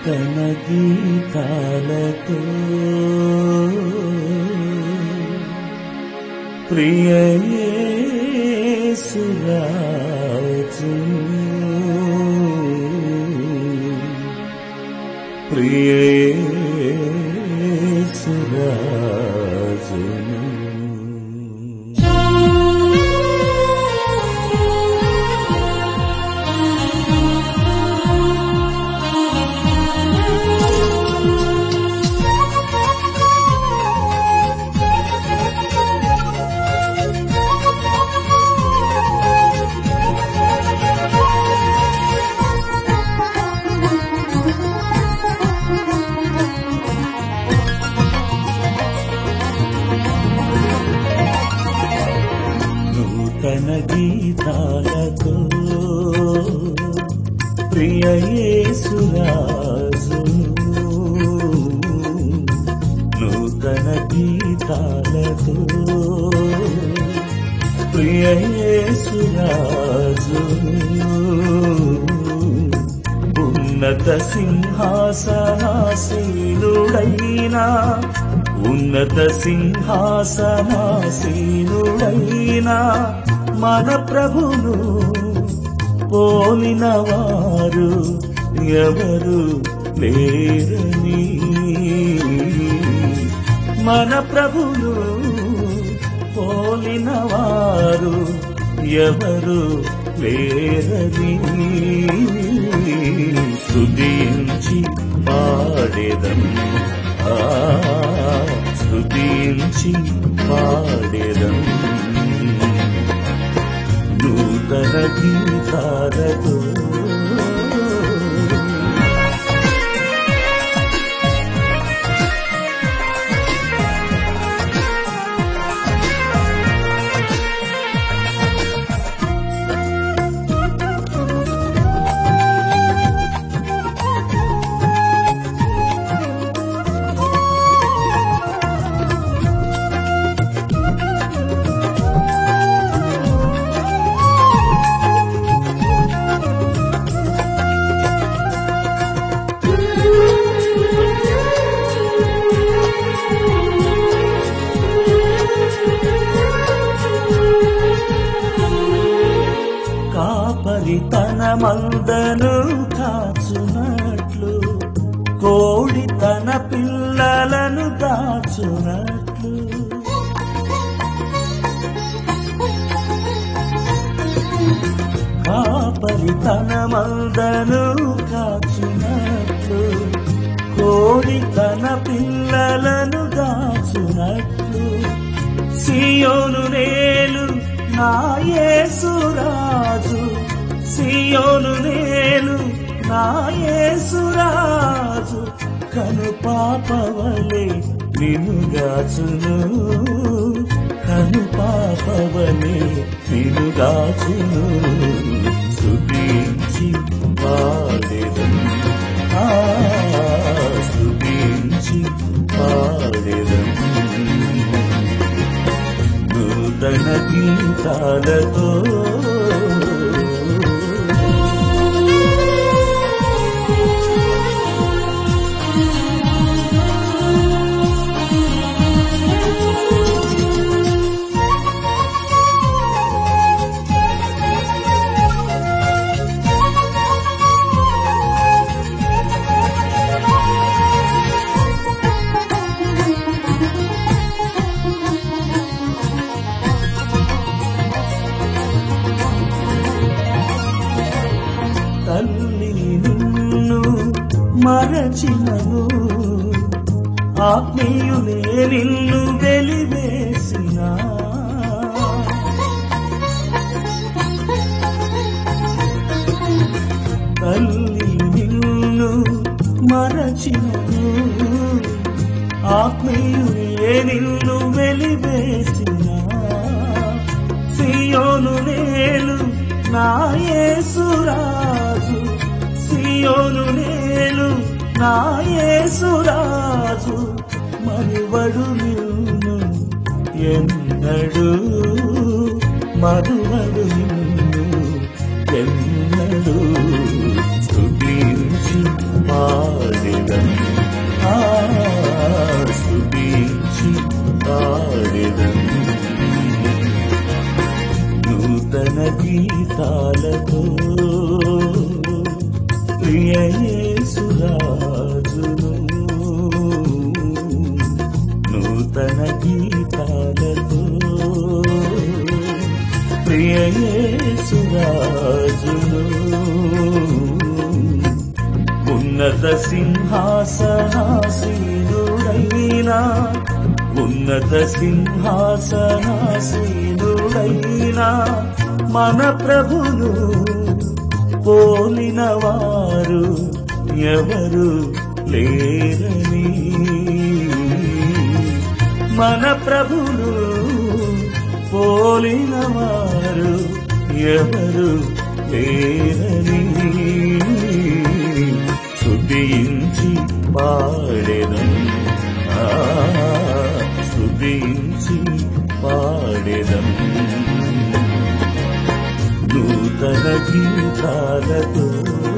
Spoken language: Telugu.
నూతన గీతాలతో ప్రియసురాజు ప్రియసురాజు నూతన గీతాలతో ప్రియ యేసురాజు నూతన గీతాలతో ప్రియ యేసురాజు ఉన్నత సింహాసనాసీనుడైనా ఉన్నత సింహాసనాసీనుడైనా మన ప్రభును పోలిన వారు ఎవరు లేరని మన ప్రభును పోలిన వారు ఎవరు లేరని స్తుతించి పాడేదం ఆ స్తుతించి పాడేదం నూతన గీతాలతో కాపరి తన మందను కాచునట్లు కోడి తన పిల్లలను దాచునట్లు కాపరి తన మందను కాచునట్లు కోడి తన పిల్లలను దాచునట్లు సియోను నేలు నా యేసురాజు సియోను నేలు నా యేసురాజు కను పాపవలే నిన్నుగాచును కను పాపవలే నిన్నుగాచును స్తుతించి పాడేదం ఆ స్తుతించి పాడేదం నూతన గీతాలతో తల్లి నిన్ను మరచినను ఆత్మీయులే నిన్ను వెలివేసిన తల్లి నిన్ను మరచినను ఆత్మీయులే నిన్ను వెలివేసిన సియోను నేలు నా యేసురాజు సియోను నేలు నా యేసురాజు మరువడు నిన్ను ఎన్నడు మరువడు నిన్ను ఎన్నడు స్తుతించి పాడే పాడెదం నూతన గీతాలతో ప్రియయేసురాజును నూతన గీతాలతో ప్రియయేసురాజును ఉన్నత సింహాసనాసీనుడైనా ఉన్నత సింహాసనాసీనుడైనా మన ప్రభును పోలిన వారు ఎవరు లేరని మన ప్రభును పోలిన వారు ఎవరు లేరని స్తుతించి పాడెదం ఆ, స్తుతించి పాడెదం నూతన గీతాలతో